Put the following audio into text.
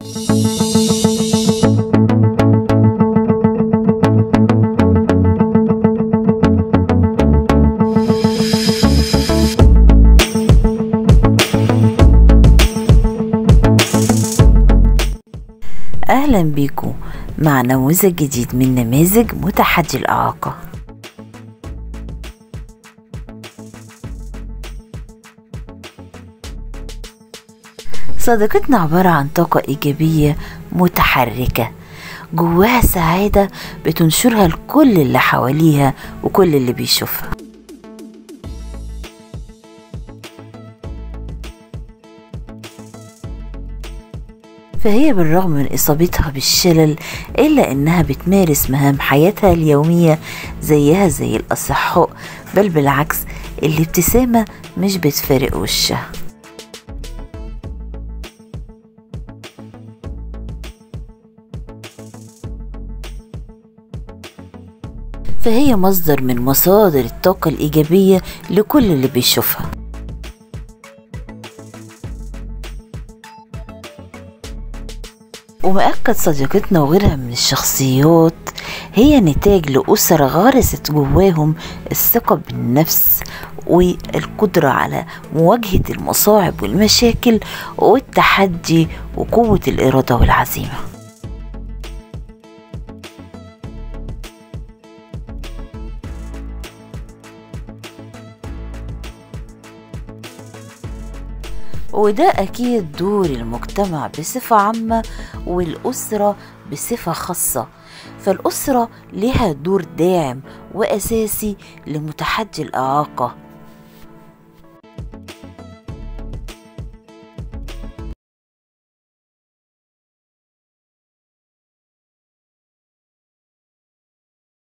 أهلا بيكم مع نموذج جديد من نماذج متحدي الإعاقة صديقتنا عبارة عن طاقة إيجابية متحركة جواها سعادة بتنشرها لكل اللي حواليها وكل اللي بيشوفها فهي بالرغم من إصابتها بالشلل إلا إنها بتمارس مهام حياتها اليومية زيها زي الأصحاء بل بالعكس الابتسامة مش بتفارق وشها فهي مصدر من مصادر الطاقة الإيجابية لكل اللي بيشوفها ومؤكد صديقتنا وغيرها من الشخصيات هي نتاج لأسرة غرست جواهم الثقة بالنفس والقدرة على مواجهة المصاعب والمشاكل والتحدي وقوة الإرادة والعزيمة وده أكيد دور المجتمع بصفة عامة والأسرة بصفة خاصة فالأسرة لها دور داعم وأساسي لمتحدي الإعاقة